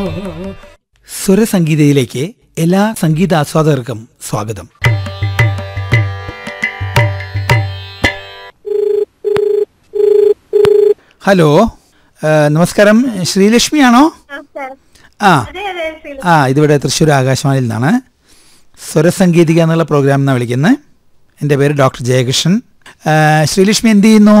സ്വരസംഗീതയിലേക്ക് എല്ലാ സംഗീതാസ്വാദകർക്കും സ്വാഗതം ഹലോ ആ, നമസ്കാരം ശ്രീലക്ഷ്മിയാണോ നമസ്കാരം ആ അതെ അതെ ശ്രീല ആ ഇതിവിടെ തൃശ്ശൂർ ആകാശവാണിയിൽ നിന്നാണ് സ്വരസംഗീതിക എന്നുള്ള പ്രോഗ്രാം എന്നാണ് വിളിക്കുന്നത് എൻ്റെ പേര് ഡോക്ടർ ജയകൃഷ്ണൻ ആ, ശ്രീലക്ഷ്മി എന്ത് ചെയ്യുന്നു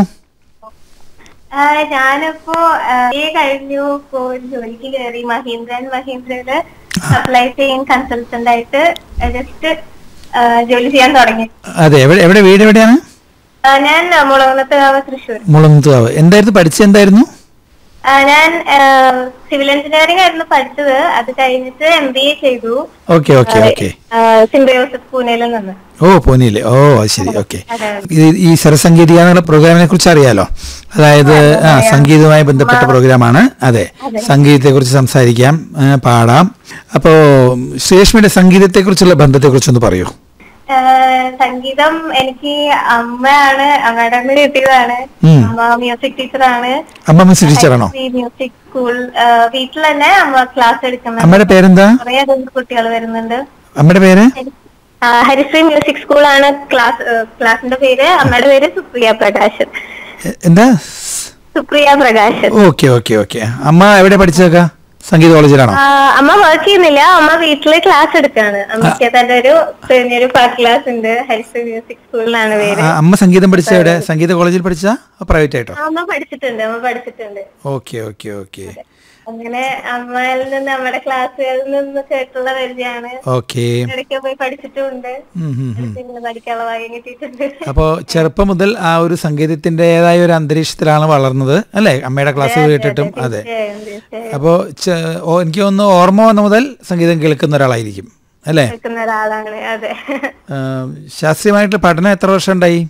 ആ, ഞാനിപ്പോ ആ, ഈ കഴിഞ്ഞു ഇപ്പോ ഒരു ജോലിക്ക് കയറി മഹീന്ദ്ര ആൻഡ് മഹീന്ദ്രയില് സപ്ലൈ ചെയിൻ കൺസൾട്ടന്റ് ആയിട്ട് ജസ്റ്റ് ജോലി ചെയ്യാൻ തുടങ്ങി അതെ എവിടെ എവിടെ വീട് എവിടെയാണ് ആ, ഞാൻ മുളകുന്നത്ത് തൃശ്ശൂർ മുളന്തുവാവ് എന്തായിരുന്നു പഠിച്ചത് എന്തായിരുന്നു ആ, ഞാൻ സിവിൽ എഞ്ചിനീയറിംഗ് ആയിരുന്നു പഠിച്ചത് അത് കഴിഞ്ഞിട്ട് എം ബി എ ചെയ്തു ഓക്കെ ഓക്കെ ഓക്കെ സിംബയോസിസ് പൂനെയിൽ നിന്ന് ഓ പോനിയില്ലേ ഓ അത് ശരി ഓക്കെ അതെ. ഇത് ഈ സ്വരസംഗീതിക എന്നുള്ള പ്രോഗ്രാമിനെ കുറിച്ച് അറിയാലോ അതായത് ആ സംഗീതവുമായി ബന്ധപ്പെട്ട പ്രോഗ്രാമാണ് അതെ സംഗീതത്തെ കുറിച്ച് സംസാരിക്കാം ആ, പാടാം അപ്പോ ശ്രീലക്ഷ്മിയുടെ സംഗീതത്തെ കുറിച്ചുള്ള ബന്ധത്തെ കുറിച്ചൊന്ന് പറയൂ ആ, സംഗീതം എനിക്ക് അമ്മയാണ് അമ്മയുടെ അമ്മ കിട്ടിയതാണ് ഉം. അമ്മ മ്യൂസിക് ടീച്ചറാണ് അമ്മ മിസ് ടീച്ചറാണോ മ്യൂസിക് സ്കൂൾ വീട്ടിൽ തന്നെ അമ്മ ക്ലാസ് എടുക്കുന്നുണ്ട് അമ്മയുടെ പേരെന്താ കുറെ അധികം കുട്ടികൾ വരുന്നുണ്ട് അമ്മയുടെ പേര് ആ, ഹരിശ്രീ മ്യൂസിക് സ്കൂളാണ് ക്ലാസ് ക്ലാസിന്റെ പേര് അമ്മയുടെ പേര് സുപ്രിയ പ്രകാശൻ എ- എന്താ Supriya Prakashan okay okay okay അമ്മ എവിടെ പഠിച്ചേക്കാ സംഗീത കോളേജിലാണോ ആ, അമ്മ വർക്ക് ചെയ്യുന്നില്ല അമ്മ വീട്ടില് ക്ലാസ് എടുക്കാണ് അമ്മയ്ക്ക് തന്നെ ഒരു പിന്നൊരു പാട്ട് ക്ലാസ് ഉണ്ട് ഹരിശ്രീ മ്യൂസിക് സ്കൂളിലാണ് പേര് ആ, അമ്മ സംഗീതം പഠിച്ച എവിടെ സംഗീത കോളേജിൽ പഠിച്ചാ പ്രൈവറ്റ് ആയിട്ടോ ആ, അമ്മ പഠിച്ചിട്ടുണ്ട് അമ്മ പഠിച്ചിട്ടുണ്ട് ഓക്കെ ഓക്കെ ഓക്കെ അങ്ങനെ അമ്മയിൽ നിന്ന് നമ്മുടെ ക്ലാസ്സുകളിൽ നിന്ന് കേട്ടുള്ള പരിചയമാണ് ഓക്കെ ഇടയ്ക്ക് പോയി പഠിച്ചിട്ടുമുണ്ട് ഉം, ഉം, ഉം. പിന്നെ പഠിക്കാനുള്ള ഭാഗ്യം കിട്ടിയിട്ടുണ്ട് അപ്പോൾ ചെറുപ്പം മുതൽ ആ ഒരു സംഗീതത്തിൻ്റെതായ ഒരു അന്തരീക്ഷത്തിലാണ് വളർന്നത് അല്ലേ അമ്മയുടെ ക്ലാസ് കേട്ടിട്ടും അതെ തീർച്ചയായും, തീർച്ചയായും. അപ്പോൾ എനിക്ക് തോന്നുന്നു ഓർമ്മ വന്ന മുതൽ സംഗീതം കേൾക്കുന്ന ഒരാളായിരിക്കും അല്ലേ കേൾക്കുന്ന ഒരാളാണ് അതെ ആ, ശാസ്ത്രീയമായിട്ട് പഠനം എത്ര വർഷം ഉണ്ടായി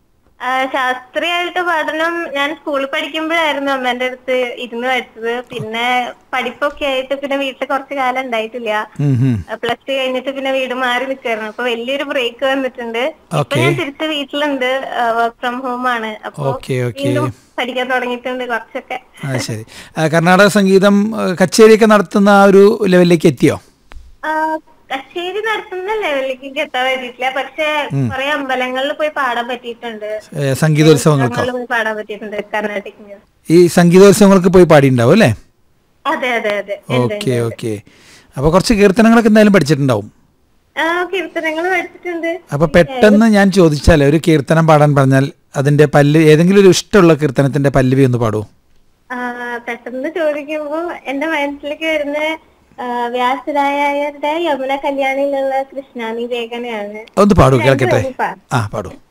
ആ, ശാസ്ത്രീയമായിട്ട് പഠനം ഞാൻ സ്കൂളിൽ പഠിക്കുമ്പോഴായിരുന്നു അമ്മേന്റെ അടുത്ത് ഇരുന്ന് പഠിച്ചത് പിന്നെ പഠിപ്പൊക്കെ ആയിട്ട് പിന്നെ വീട്ടിൽ കുറച്ച് കാലം ഉണ്ടായിട്ടില്ല ഉം, ഉം. പ്ലസ് ടു കഴിഞ്ഞിട്ട് പിന്നെ വീട് മാറി നിൽക്കായിരുന്നു അപ്പൊ വലിയൊരു ബ്രേക്ക് വന്നിട്ടുണ്ട് ഇപ്പൊ Okay. ഞാൻ തിരിച്ച് വീട്ടിലുണ്ട് വർക്ക് ഫ്രം ഹോം ആണ് അപ്പൊ Okay, okay. വീണ്ടും പഠിക്കാൻ തുടങ്ങിയിട്ടുണ്ട് കുറച്ചൊക്കെ അത് ശരി ആ, കർണാടക സംഗീതം ആ, കച്ചേരിയൊക്കെ നടത്തുന്ന ആ ഒരു ലെവലിലേക്ക് എത്തിയോ ആ, കച്ചേരി നടത്തുന്ന ലെവലിലേക്ക് എനിക്ക് എത്താൻ പറ്റിയിട്ടില്ല പക്ഷെ കുറെ അമ്പലങ്ങളിൽ പോയി പാടാൻ പറ്റിയിട്ടുണ്ട് ഏ, സംഗീതോത്സവങ്ങൾക്കോ അമ്പലങ്ങളിൽ പോയി പാടാൻ പറ്റിയിട്ടുണ്ട് കർണാട്ടിക് മ്യൂസിക് ഈ സംഗീതോത്സവങ്ങൾക്ക് പോയി പാടിയിട്ടുണ്ടാവും അല്ലേ അതെ അതെ അതെ ഉണ്ട്. ഓക്കെ ഓക്കെ അപ്പോൾ കുറച്ച് കീർത്തനങ്ങളൊക്കെ എന്തായാലും പഠിച്ചിട്ടുണ്ടാവും ആ കീർത്തനങ്ങൾ പഠിച്ചിട്ടുണ്ട് അപ്പൊ പെട്ടെന്ന് ഞാൻ ചോദിച്ചാൽ ഒരു കീർത്തനം പാടാൻ പറഞ്ഞാൽ അതിന്റെ പല്ല് ഏതെങ്കിലും ഒരു ഇഷ്ടമുള്ള കീർത്തനത്തിന്റെ പല്ലവി ഒന്ന് പാടൂ ആ, പെട്ടെന്ന് ചോദിക്കുമ്പോ എന്റെ മനസ്സിലേക്ക് വരുന്ന ആ, വ്യാസരായരുടെ യമുന കല്യാണിയിലുള്ള കൃഷ്ണാനി വേഗനയാണ് ഒന്ന് പാടൂ കേൾക്കട്ടെ പാ- ആ പാടൂ